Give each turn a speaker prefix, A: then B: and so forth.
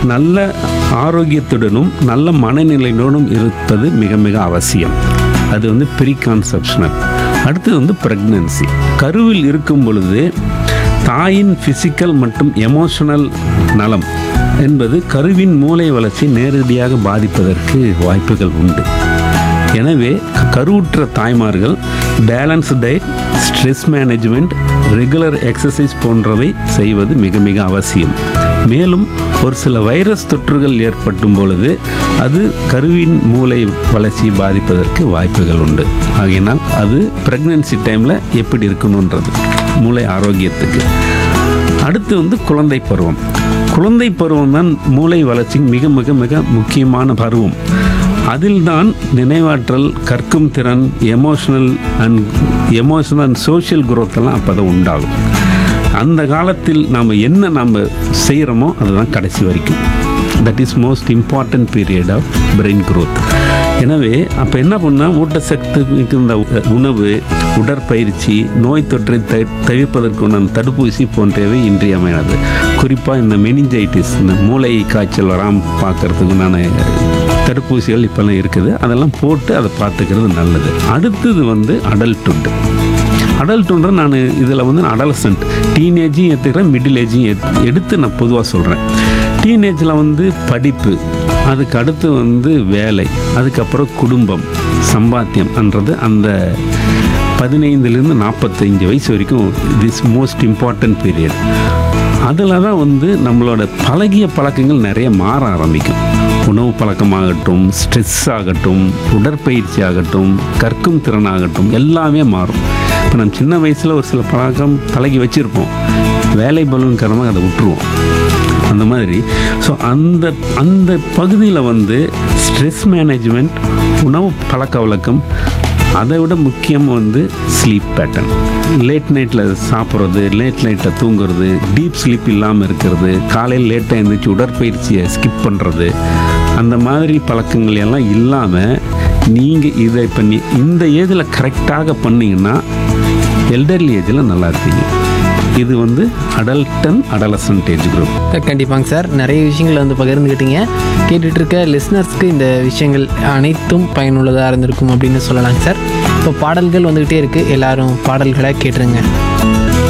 A: நல்ல ஆரோக்கியத்துடனும் நல்ல மனநிலையுடனும் இருப்பது மிக மிக அவசியம் அது வந்து ப்ரீ கான்செப்ஷனல் அடுத்தது வந்து ப்ரெக்னன்சி கருவில் இருக்கும் பொழுது தாயின் ஃபிசிக்கல் மற்றும் எமோஷனல் நலம் என்பது கருவின் மூளை வளர்ச்சி நேரடியாக பாதிப்பதற்கு வாய்ப்புகள் உண்டு எனவே கருவுற்ற தாய்மார்கள் balance diet stress management regular exercise போன்றவை செய்வது மிக மிக அவசியம் மேலும் ஒரு சில வைரஸ் தொற்றுகள் ஏற்படும் பொழுது அது கருவின் மூளை வளர்ச்சி பாதிப்பதற்கு வாய்ப்புகள் உண்டு ஆகையினால் அது பிரெக்னன்சி டைமில் எப்படி இருக்கணுன்றது மூளை ஆரோக்கியத்துக்கு அடுத்து வந்து குழந்தை பருவம் குழந்தை பருவம் தான் மூளை வளர்ச்சிக்கு மிக மிக மிக முக்கியமான பருவம் அதில்தான் நினைவாற்றல் கற்கும் திறன் emotional and emotional and social growth எல்லாம் அப்போ தான் உண்டாகும் அந்த காலத்தில் நாம் என்ன நாம் செய்கிறோமோ அதுதான் கடைசி வரைக்கும் that is most important period of brain growth எனவே அப்போ என்ன பண்ணால் ஊட்டச்சத்து மிகுந்த உ- உணவு உடற்பயிற்சி நோய் தொற்றை த தவிர்ப்பதற்குண்டான தடுப்பூசி போன்றவை இன்றியமையானது குறிப்பாக இந்த மெனிஞ்சைட்டிஸ் இந்த மூளை காய்ச்சல் வராமல் பார்க்கறதுக்குண்டான தடுப்பூசிகள் இப்போல்லாம் இருக்குது அதெல்லாம் போட்டு அதை பார்த்துக்கிறது நல்லது அடுத்தது வந்து அடல்ட்ஹுட் அடல்ட்டுன்ற நான் இதில் வந்து அடலசன்ட் டீனேஜையும் எடுத்துக்கிறேன் மிடில் ஏஜையும் எடுத்து நான் பொதுவாக சொல்கிறேன் டீனேஜில் வந்து படிப்பு அதுக்கு அடுத்து வந்து வேலை அதுக்கப்புறம் குடும்பம் சம்பாத்தியம்ன்றது அந்த பதினைந்துலேருந்து நாற்பத்தஞ்சு வயசு வரைக்கும் திஸ் மோஸ்ட் இம்பார்ட்டன்ட் பீரியட் அதில் தான் வந்து நம்மளோட பழகிய பழக்கங்கள் நிறைய மாற ஆரம்பிக்கும் உணவு பழக்கமாகட்டும் ஸ்ட்ரெஸ் ஆகட்டும் உடற்பயிற்சி ஆகட்டும் கற்கும் திறனாகட்டும் எல்லாமே மாறும் இப்போ நம்ம சின்ன வயசில் ஒரு சில பழக்கம் பழகி வச்சுருப்போம் வேலை பலூன் காரணமாக அதை விட்டுருவோம் அந்த மாதிரி ஸோ அந்த அந்த பகுதியில் வந்து ஸ்ட்ரெஸ் மேனேஜ்மெண்ட் உணவு பழக்க வழக்கம் அதை விட முக்கியம் வந்து ஸ்லீப் பேட்டர்ன் லேட் நைட்டில் சாப்பிட்றது லேட் நைட்டில் தூங்குறது டீப் ஸ்லீப் இல்லாமல் இருக்கிறது காலையில் லேட்டாக எழுந்திரிச்சு உடற்பயிற்சியை ஸ்கிப் பண்ணுறது அந்த மாதிரி பழக்கங்கள் எல்லாம் இல்லாமல் நீங்கள் இதை இப்போ நீ இந்த ஏஜில் கரெக்டாக பண்ணீங்கன்னா எல்டர்லி ஏஜில் நல்லா இருப்பீங்க இது வந்து அடல்டன் அடலசன்ட் ஏஜ் குரூப்
B: கண்டிப்பாங்க சார் நிறைய விஷயங்களை வந்து பகிர்ந்துக்கிட்டீங்க கேட்டுட்டு இருக்க லிஸ்னர்ஸ்க்கு இந்த விஷயங்கள் அனைத்தும் பயனுள்ளதாக இருந்திருக்கும் அப்படின்னு சொல்லலாங்க சார் இப்போ பாடல்கள் வந்துக்கிட்டே இருக்குது எல்லாரும் பாடல்களை கேட்டுருங்க